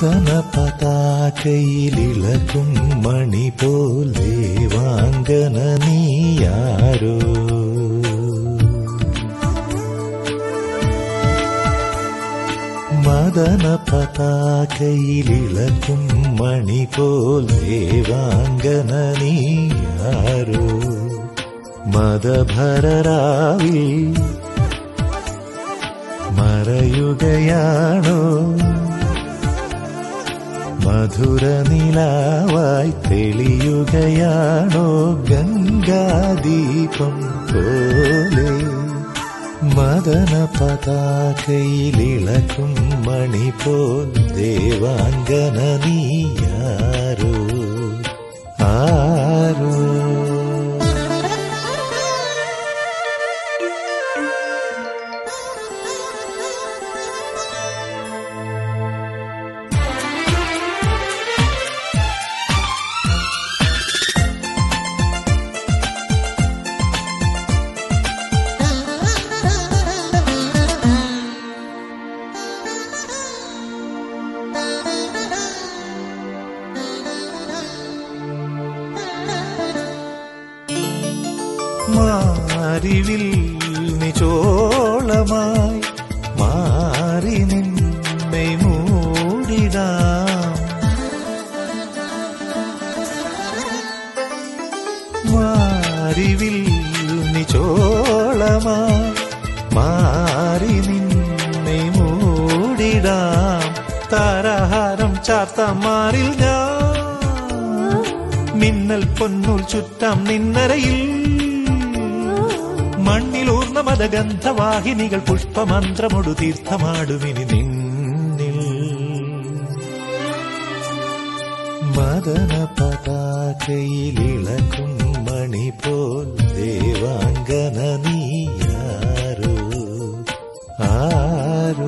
മദന പതാകയിലിളകും മണി പോൽ ദേവാംഗന നീയാരോ മദന പതാകയിലിളകും മണി പോൽ ദേവാംഗന നീയാരോ മദഭരരാവിൽ മറയുകയാണോ മധുര നിലാവായി തെളിയുകയാണോ ഗംഗാദീപം പോലെ മദന പതാകയിലിളക്കും മണി പോൽ ദേവാംഗന നീയാരോ ആരോ മാറിവിൽ നിചോളമായി മാറി നിന്നെ മൂടിടാം മാറിവിൽ നിചോളമായി മാറി നിന്നെ മൂടിടാം താരഹാരം ചാർത്താം മാറിൽ ഞാൻ മിന്നൽ പൊന്നൂൽ ചുറ്റാം നിന്നരയിൽ മണ്ണിലൂർന്ന മതഗന്ധവാഹിനികൾ പുഷ്പമന്ത്രമൊടു തീർത്ഥമാടുമിനി നിന്നിൽ മദന പതാകയിലിളക്കും മണി പോൽ ദേവാംഗന നീയാരോ ആരോ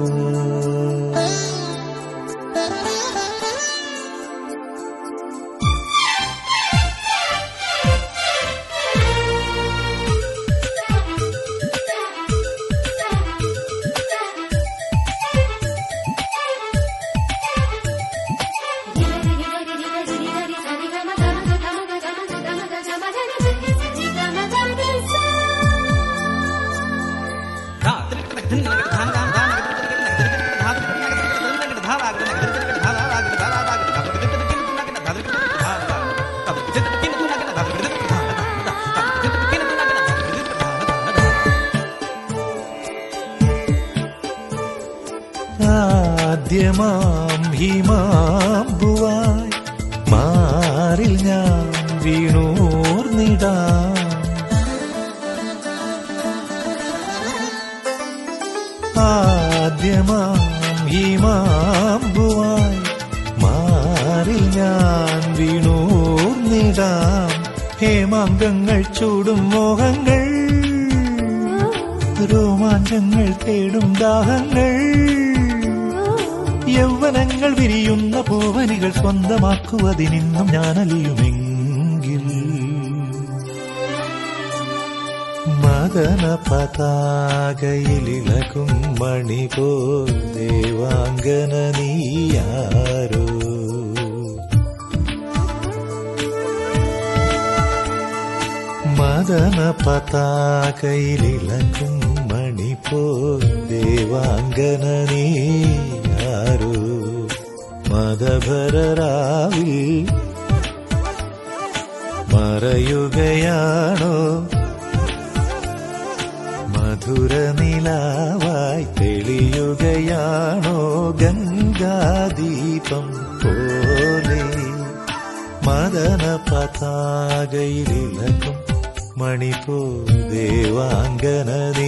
ആദ്യമാം ഹിമാമ്പുവായി മാറിൽ ഞാൻ വീണൂർന്നിടാം ആദ്യമാം ഹിമാമ്പുവായി മാറിൽ ഞാൻ വീണൂർന്നിടാം ഹേമാങ്കങ്ങൾ ചൂടും മോഹങ്ങൾ രോമാഞ്ചങ്ങൾ തേടും ദാഹങ്ങൾ യൗവനങ്ങൾ വിരിയുന്ന പൂവനികൾ സ്വന്തമാക്കുവതിനിന്നും ഞാനലിയുമെങ്കിൽ മദന പതാകയിലിളകും മണി പോ ദേവാംഗന നീയാരോ മദന പതാകയിലിളകും മണി പോ ദേവാംഗന നീയാരോ മദഭരരാവിൽ മറയുകയാണോ മധുര നിലാവായി തെളിയുകയാണോ ഗംഗാദീപം പോലെ മദന പതാകയിലിളക്കും മണിപ്പോ ദേവാംഗന